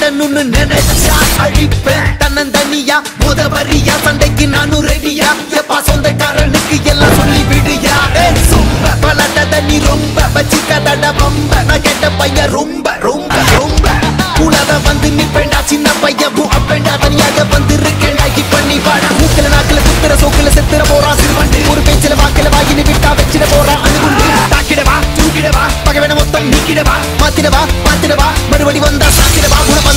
அழிக்கணும்னு நினைச்சா அழிப்பேன் தன்னந்தனியா உதவறியா சண்டைக்கு நானும் ரெடியா எப்பா சொந்தக்காரனுக்கு எல்லாம் சொல்லி விடுயா ஏய், சும்ப பலட்டத நீ ரொம்ப வச்சுக்கதட ரொம்ப நான் கேட்ட பையன் ரொம்ப ரொம்ப ரொம்ப கூடாத வந்து நிப்பேண்டா சின்ன பையன் பூ அப்பேண்டா தனியாக வந்து இருக்கேண்டா இப்ப நீ வாடா மூக்கில நாக்கில குத்துற சோக்கில செத்துற போறான் சிறுவண்டு ஒரு பேச்சில வாக்கில வாயினு விட்டா வச்சிட போறான் அணுகுண்டு தாக்கிடவா தூக்கிடவா பகவன மொத்தம் நீக்கிடவா மாத்திடவா மாத்திடவா மறுபடி வந்தா சாக்கிடவா உன